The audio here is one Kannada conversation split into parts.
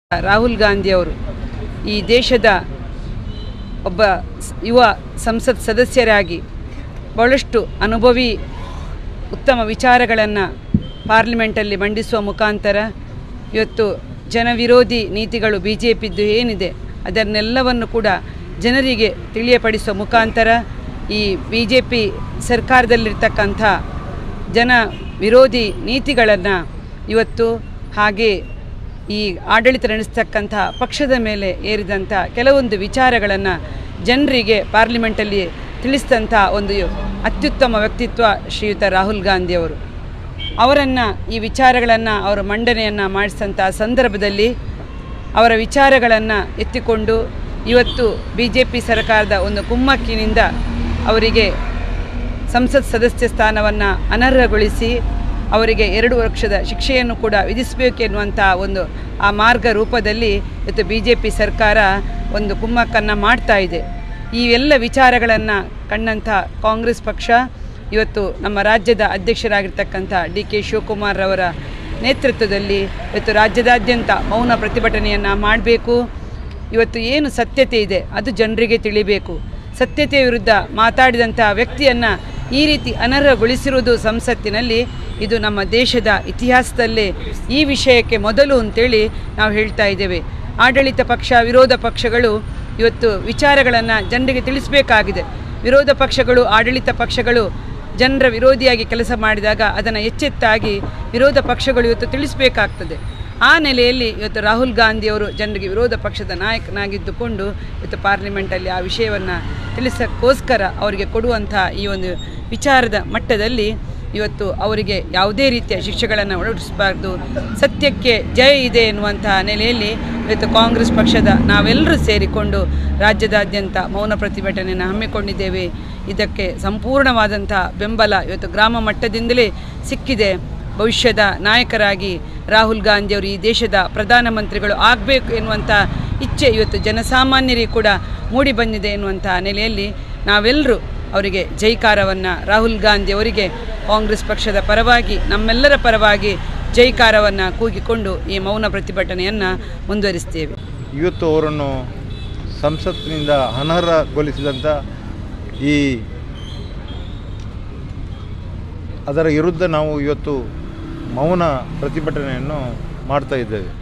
ರಾಹುಲ್ ಗಾಂಧಿ ಅವರು ಈ ದೇಶದ ಒಬ್ಬ ಸ್- ಯುವ ಸಂಸತ್ ಸದಸ್ಯರಾಗಿ ಬಹಳಷ್ಟು ಅನುಭವಿ ಉತ್ತಮ ವಿಚಾರಗಳನ್ನು ಪಾರ್ಲಿಮೆಂಟಲ್ಲಿ ಮಂಡಿಸುವ ಮುಖಾಂತರ ಇವತ್ತು ಜನವಿರೋಧಿ ನೀತಿಗಳು ಬಿ ಜೆ ಪಿದ್ದು ಏನಿದೆ ಅದನ್ನೆಲ್ಲವನ್ನು ಕೂಡ ಜನರಿಗೆ ತಿಳಿಯಪಡಿಸುವ ಮುಖಾಂತರ ಈ ಬಿ ಜೆ ಪಿ ಸರ್ಕಾರದಲ್ಲಿರ್ತಕ್ಕಂಥ ಜನ ವಿರೋಧಿ ನೀತಿಗಳನ್ನು ಇವತ್ತು ಹಾಗೆ ಈ ಆಡಳಿತ ನಡೆಸ್ತಕ್ಕಂಥ ಪಕ್ಷದ ಮೇಲೆ ಏರಿದಂಥ ಕೆಲವೊಂದು ವಿಚಾರಗಳನ್ನು ಜನರಿಗೆ ಪಾರ್ಲಿಮೆಂಟಲ್ಲಿ ತಿಳಿಸಿದಂಥ ಒಂದು ಅತ್ಯುತ್ತಮ ವ್ಯಕ್ತಿತ್ವ ಶ್ರೀಯುತ ರಾಹುಲ್ ಗಾಂಧಿಯವರು ಅವರನ್ನು ಈ ವಿಚಾರಗಳನ್ನು ಅವರ ಮಂಡನೆಯನ್ನು ಮಾಡಿಸಿದಂಥ ಸಂದರ್ಭದಲ್ಲಿ ಅವರ ವಿಚಾರಗಳನ್ನು ಎತ್ತಿಕೊಂಡು ಇವತ್ತು ಬಿ ಜೆ ಪಿ ಸರ್ಕಾರದ ಒಂದು ಕುಮ್ಮಕ್ಕಿನಿಂದ ಅವರಿಗೆ ಸಂಸತ್ ಸದಸ್ಯ ಸ್ಥಾನವನ್ನು ಅನರ್ಹಗೊಳಿಸಿ ಅವರಿಗೆ ಎರಡು ವರ್ಷದ ಶಿಕ್ಷೆಯನ್ನು ಕೂಡ ವಿಧಿಸಬೇಕೆನ್ನುವಂಥ ಒಂದು ಆ ಮಾರ್ಗ ರೂಪದಲ್ಲಿ ಇವತ್ತು ಬಿ ಜೆ ಪಿ ಸರ್ಕಾರ ಒಂದು ಕುಮ್ಮಕ್ಕನ್ನು ಮಾಡ್ತಾ ಇದೆ ಈ ಎಲ್ಲ ವಿಚಾರಗಳನ್ನು ಕಂಡಂಥ ಕಾಂಗ್ರೆಸ್ ಪಕ್ಷ ಇವತ್ತು ನಮ್ಮ ರಾಜ್ಯದ ಅಧ್ಯಕ್ಷರಾಗಿರ್ತಕ್ಕಂಥ ಡಿ ಕೆ ಶಿವಕುಮಾರ್ ಅವರ ನೇತೃತ್ವದಲ್ಲಿ ಇವತ್ತು ರಾಜ್ಯದಾದ್ಯಂತ ಮೌನ ಪ್ರತಿಭಟನೆಯನ್ನು ಮಾಡಬೇಕು ಇವತ್ತು ಏನು ಸತ್ಯತೆ ಇದೆ ಅದು ಜನರಿಗೆ ತಿಳಿಬೇಕು ಸತ್ಯತೆಯ ವಿರುದ್ಧ ಮಾತಾಡಿದಂಥ ವ್ಯಕ್ತಿಯನ್ನು ಈ ರೀತಿ ಅನರ್ಹಗೊಳಿಸಿರುವುದು ಸಂಸತ್ತಿನಲ್ಲಿ ಇದು ನಮ್ಮ ದೇಶದ ಇತಿಹಾಸದಲ್ಲೇ ಈ ವಿಷಯಕ್ಕೆ ಮೊದಲು ಅಂತೇಳಿ ನಾವು ಹೇಳ್ತಾ ಇದ್ದೇವೆ ಆಡಳಿತ ಪಕ್ಷ ವಿರೋಧ ಪಕ್ಷಗಳು ಇವತ್ತು ವಿಚಾರಗಳನ್ನು ಜನರಿಗೆ ತಿಳಿಸಬೇಕಾಗಿದೆ ವಿರೋಧ ಪಕ್ಷಗಳು ಆಡಳಿತ ಪಕ್ಷಗಳು ಜನರ ವಿರೋಧಿಯಾಗಿ ಕೆಲಸ ಮಾಡಿದಾಗ ಅದನ್ನು ಎಚ್ಚೆತ್ತಾಗಿ ವಿರೋಧ ಪಕ್ಷಗಳು ಇವತ್ತು ತಿಳಿಸಬೇಕಾಗ್ತದೆ ಆ ನೆಲೆಯಲ್ಲಿ ಇವತ್ತು ರಾಹುಲ್ ಗಾಂಧಿಯವರು ಜನರಿಗೆ ವಿರೋಧ ಪಕ್ಷದ ನಾಯಕನಾಗಿದ್ದುಕೊಂಡು ಇವತ್ತು ಪಾರ್ಲಿಮೆಂಟಲ್ಲಿ ಆ ವಿಷಯವನ್ನು ತಿಳಿಸೋಕ್ಕೋಸ್ಕರ ಅವರಿಗೆ ಕೊಡುವಂಥ ಈ ಒಂದು ವಿಚಾರದ ಮಟ್ಟದಲ್ಲಿ ಇವತ್ತು ಅವರಿಗೆ ಯಾವುದೇ ರೀತಿಯ ಶಿಕ್ಷೆಗಳನ್ನು ಒಳಡಿಸಬಾರ್ದು ಸತ್ಯಕ್ಕೆ ಜಯ ಇದೆ ಎನ್ನುವಂಥ ನೆಲೆಯಲ್ಲಿ ಇವತ್ತು ಕಾಂಗ್ರೆಸ್ ಪಕ್ಷದ ನಾವೆಲ್ಲರೂ ಸೇರಿಕೊಂಡು ರಾಜ್ಯದಾದ್ಯಂತ ಮೌನ ಪ್ರತಿಭಟನೆಯನ್ನು ಹಮ್ಮಿಕೊಂಡಿದ್ದೇವೆ ಇದಕ್ಕೆ ಸಂಪೂರ್ಣವಾದಂಥ ಬೆಂಬಲ ಇವತ್ತು ಗ್ರಾಮ ಮಟ್ಟದಿಂದಲೇ ಸಿಕ್ಕಿದೆ ಭವಿಷ್ಯದ ನಾಯಕರಾಗಿ ರಾಹುಲ್ ಗಾಂಧಿಯವರು ಈ ದೇಶದ ಪ್ರಧಾನಮಂತ್ರಿಗಳು ಆಗಬೇಕು ಎನ್ನುವಂಥ ಇಚ್ಛೆ ಇವತ್ತು ಜನಸಾಮಾನ್ಯರಿಗೆ ಕೂಡ ಮೂಡಿ ಬಂದಿದೆ ಎನ್ನುವಂಥ ನೆಲೆಯಲ್ಲಿ ನಾವೆಲ್ಲರೂ ಅವರಿಗೆ ಜೈಕಾರವನ್ನು ರಾಹುಲ್ ಗಾಂಧಿ ಅವರಿಗೆ ಕಾಂಗ್ರೆಸ್ ಪಕ್ಷದ ಪರವಾಗಿ ನಮ್ಮೆಲ್ಲರ ಪರವಾಗಿ ಜೈಕಾರವನ್ನು ಕೂಗಿಕೊಂಡು ಈ ಮೌನ ಪ್ರತಿಭಟನೆಯನ್ನು ಮುಂದುವರಿಸ್ತೇವೆ ಇವತ್ತು ಅವರನ್ನು ಸಂಸತ್ತಿನಿಂದ ಅನರ್ಹಗೊಳಿಸಿದಂಥ ಈ ಅದರ ವಿರುದ್ಧ ನಾವು ಇವತ್ತು ಮೌನ ಪ್ರತಿಭಟನೆಯನ್ನು ಮಾಡ್ತಾ ಇದ್ದೇವೆ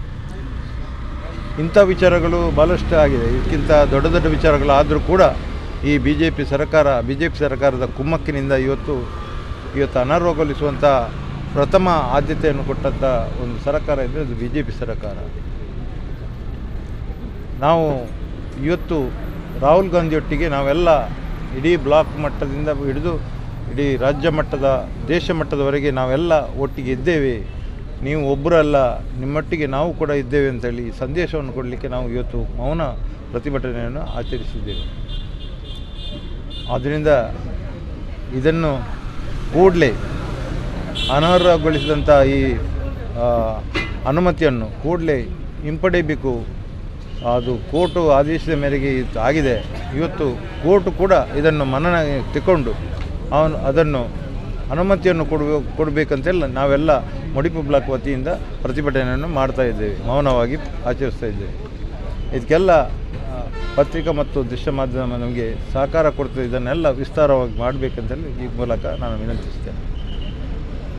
ಇಂಥ ವಿಚಾರಗಳು ಭಾಳಷ್ಟು ಆಗಿದೆ ಇದಕ್ಕಿಂತ ದೊಡ್ಡ ದೊಡ್ಡ ವಿಚಾರಗಳಾದರೂ ಕೂಡ ಈ ಬಿ ಜೆ ಪಿ ಸರ್ಕಾರ ಬಿ ಜೆ ಪಿ ಸರ್ಕಾರದ ಕುಮ್ಮಕ್ಕಿನಿಂದ ಇವತ್ತು ಇವತ್ತು ಅನರ್ಹಗೊಳಿಸುವಂಥ ಪ್ರಥಮ ಆದ್ಯತೆಯನ್ನು ಕೊಟ್ಟಂಥ ಒಂದು ಸರ್ಕಾರ ಇದ್ದರೆ ಅದು ಬಿ ಜೆ ಪಿ ಸರ್ಕಾರ ನಾವು ಇವತ್ತು ರಾಹುಲ್ ಗಾಂಧಿಯೊಟ್ಟಿಗೆ ನಾವೆಲ್ಲ ಇಡೀ ಬ್ಲಾಕ್ ಮಟ್ಟದಿಂದ ಹಿಡಿದು ಇಡೀ ರಾಜ್ಯ ಮಟ್ಟದ ದೇಶ ಮಟ್ಟದವರೆಗೆ ನಾವೆಲ್ಲ ಒಟ್ಟಿಗೆ ಇದ್ದೇವೆ ನೀವು ಒಬ್ಬರಲ್ಲ ನಿಮ್ಮೊಟ್ಟಿಗೆ ನಾವು ಕೂಡ ಇದ್ದೇವೆ ಅಂತೇಳಿ ಸಂದೇಶವನ್ನು ಕೊಡಲಿಕ್ಕೆ ನಾವು ಇವತ್ತು ಮೌನ ಪ್ರತಿಭಟನೆಯನ್ನು ಆಚರಿಸಿದ್ದೇವೆ ಆದ್ದರಿಂದ ಇದನ್ನು ಕೂಡಲೇ ಅನರ್ಹಗೊಳಿಸಿದಂಥ ಈ ಆ, ಅನುಮತಿಯನ್ನು ಕೂಡಲೇ ಹಿಂಪಡೆಯಬೇಕು ಅದು ಕೋರ್ಟು ಆದೇಶದ ಮೇರೆಗೆ ಇದು ಆಗಿದೆ ಇವತ್ತು ಕೋರ್ಟು ಕೂಡ ಇದನ್ನು ಮನನ ತಗೊಂಡು ಅವನು ಅದನ್ನು ಅನುಮತಿಯನ್ನು ಕೊಡಬೇಕು ಕೊಡಬೇಕಂತೆಲ್ಲ ನಾವೆಲ್ಲ ಮುಡಿಪು ಬ್ಲಾಕ್ ವತಿಯಿಂದ ಪ್ರತಿಭಟನೆಯನ್ನು ಮಾಡ್ತಾ ಇದ್ದೇವೆ ಮೌನವಾಗಿ ಆಚರಿಸ್ತಾ ಇದ್ದೇವೆ ಇದಕ್ಕೆಲ್ಲ ಆ, ಪತ್ರಿಕಾ ಮತ್ತು ದೃಶ್ಯ ಮಾಧ್ಯಮ ನಮಗೆ ಸಹಕಾರ ಕೊಡ್ತದೆ ಇದನ್ನೆಲ್ಲ ವಿಸ್ತಾರವಾಗಿ ಮಾಡಬೇಕಂತೇಳಿ ಈ ಮೂಲಕ ನಾನು ವಿನಂತಿಸ್ತೇನೆ